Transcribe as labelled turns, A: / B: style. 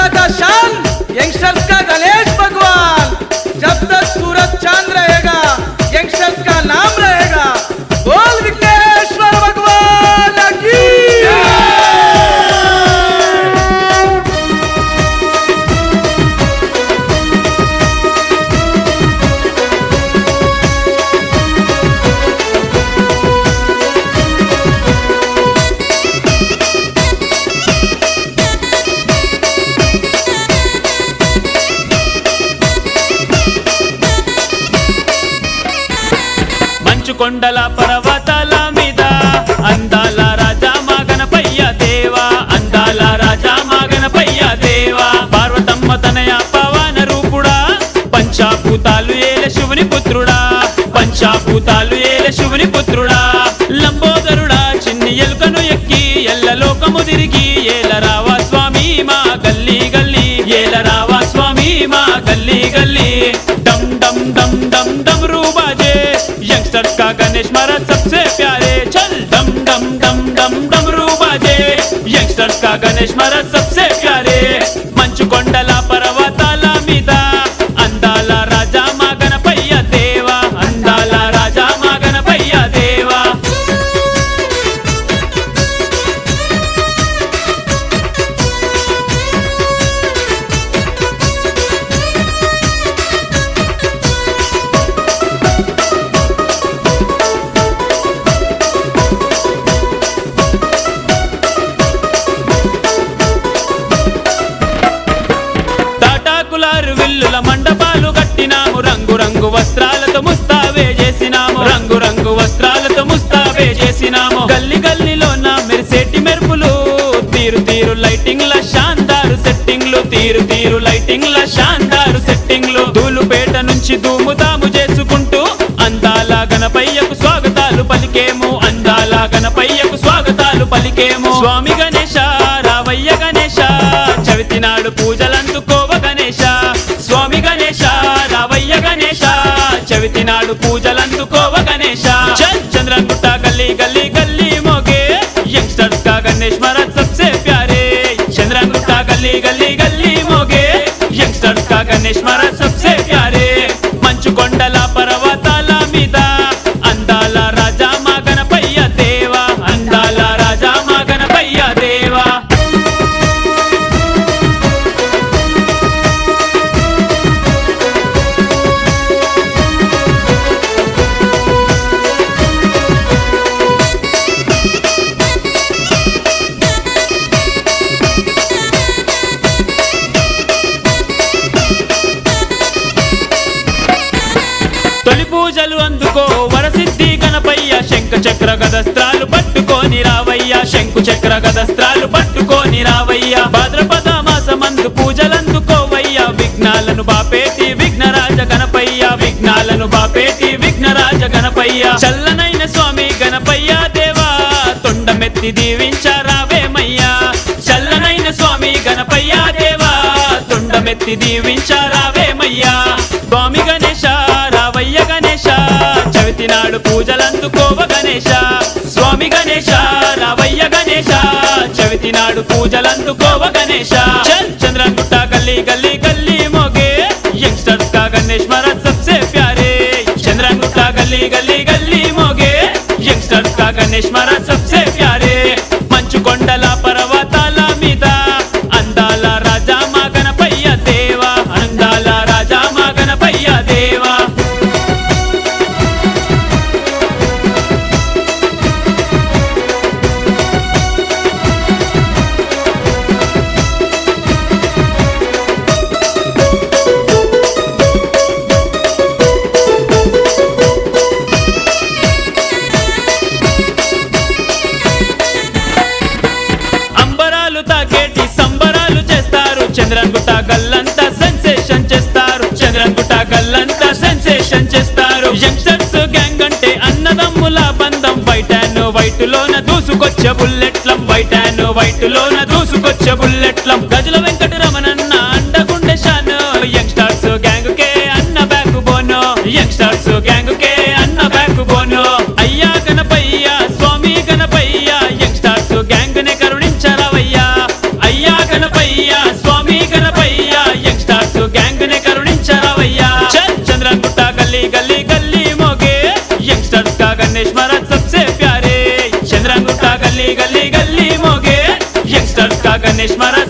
A: बच्चा का शान यंगस्टर्स का गणेश भगवान जब तक सूरज चांद रहेगा यंगस्टर्स का नाम रहेगा बोल विघ्नेश्वर भगवान की
B: మంచు కొండల పర్వతాల మీద అందాల రాజా మా గణపయ్య దేవా అందాల రాజా మా గణపయ్య దేవా పార్వతమ్మ తనయ పవన రూపుడా పంచాభూతాలు ఏల శివుని పుత్రుడా పంచాభూతాలు ఏల శివుని పుత్రుడా లంబోదరుడా చిన్ని ఎలుకను ఎక్కి ఎల్ల లోకము తిరిగి ఏల రావా స్వామి మా గల్లీ గల్లీ ఏల రావా స్వామి మా గల్లీ గల్లీ डम डम डम डम डम रू बाजे यंगस्टर्स का गणेश महाराज सबसे प्यारे चल डम डम डम डम डम रू बाजे यंगस्टर्स का गणेश महाराज सबसे प्यारे మంచు కొండల పర్వతాల మీద అందాల రాజా మా గణపయ్య దేవా అందాల రాజా మా గణపయ్య దేవా తాటాకులారు విల్లుల మండపాలు కట్టినాము రంగు రంగు వస్త్రాలతో ముస్తావే చేసినాము రంగు రంగు వస్త్రాలతో ముస్తావే చేసినాము గల్లి గల్లిలో నా మెరిసేటి మెరుపులు తీరు తీరు లైటింగ్ల షాందారు సెట్టింగ్లు తీరు తీరు లైటింగ్ల షాందారు సెట్టింగ్లు ధూలుపేట నుంచి ధూముతాము చేసుకుంటూ అందాల గణపయ్యకు స్వాగతాలు పలికేము అందాల గణపయ్యకు స్వాగతాలు పలికేము స్వామి గణేశ రావయ్య గణేశ చవితి నాడు పూజలందుకోవ గణేశ స్వామి గణేశ రావయ్య గణేశ చవితి నాడు పూజలందుకోవ గణేశ చల్ చంద్రగుట్ట గల్లీ గల్లీ గల్లీ మోగే यंगस्टर्स का गणेश महाराज सबसे प्यारे चंद्रंगुट्टा गली गली गली मोगे यंगस्टर्स का गणेश महाराज सबसे प्यारे మంచు కొండల పర్వతాల మీద అందాల రాజా మా గణపయ్య దేవా అందాల రాజా మా గణపయ్య దేవా తొలి పూజలు అందుకో వరసిద్ధి గణపయ్య శంఖ చక్ర గదస్త్రాలు పట్టుకొని రావయ్య శంకు చక్ర గదస్త్రాలు పట్టుకొని రావయ్య భాద్రపద మాసమందు పూజలందుకోవయ్య విఘ్నాలను బాపేటి విఘ్నరాజ గణపయ్య విఘ్నాలను బాపేటి విఘ్నరాజ గణపయ్య చల్లనైన స్వామి గణపయ్య దేవా తొండమెత్తి దీవించారావేమయ్యా చల్లనైన స్వామి గణపయ్య దేవా తొండమెత్తి దీవించారావేమయ్యా స్వామి గణేశ రావయ్య గణేశ చవితి నాడు పూజలందుకోవ గణేశ స్వామి గణేశ రావయ్య గణేశ చవితి నాడు పూజలందుకోవ గణేశ చల్ చంద్రగుట్ట గల్లీ గల్లీ గల్లీ మోగే यंगस्टर्स का गणेश महाराज सबसे प्यारे चंद्रंगुट्टा गली गली गली मोगे यंगस्टर्स का गणेश महाराज सबसे प्यारे మంచు కొండల పర్వతాల మీద అందాల రాజా మా గణపయ్య దేవా అందాల రాజా మా గణపయ్య దేవా అంబరాలు తాకేటి సంబరాలు చేస్తారు చంద్రన్గుట్ట గల్లంతా సెన్సేషన్ చేస్తారు చంద్రన్గుట్ట గల్లంతా సెన్సేషన్ చేస్తారు యంగ్స్టర్స్ గ్యాంగ్ అంటే అన్నదమ్ముల బంధం వైట్ అండ్ వైట్ లోన దూసుకొచ్చే బుల్లెట్లం వైట్ అండ్ వైట్ లోన దూసుకొచ్చే బుల్లెట్లం గజల వెంకటరమణన్న అండగుండె షాను యంగ్స్టర్స్ గ్యాంగ్ కే అన్న బ్యాక్ బోను యంగ్స్టర్స్ గ్యాంగ్ కే అన్న బ్యాక్ బోను అయ్యా గణపయ్య స్వామి గణపయ్య యంగ్స్టర్స్ గ్యాంగ్ నే కరుణించరవయ్యా అయ్యా గణపయ్య స్వామి గణ స్మరణ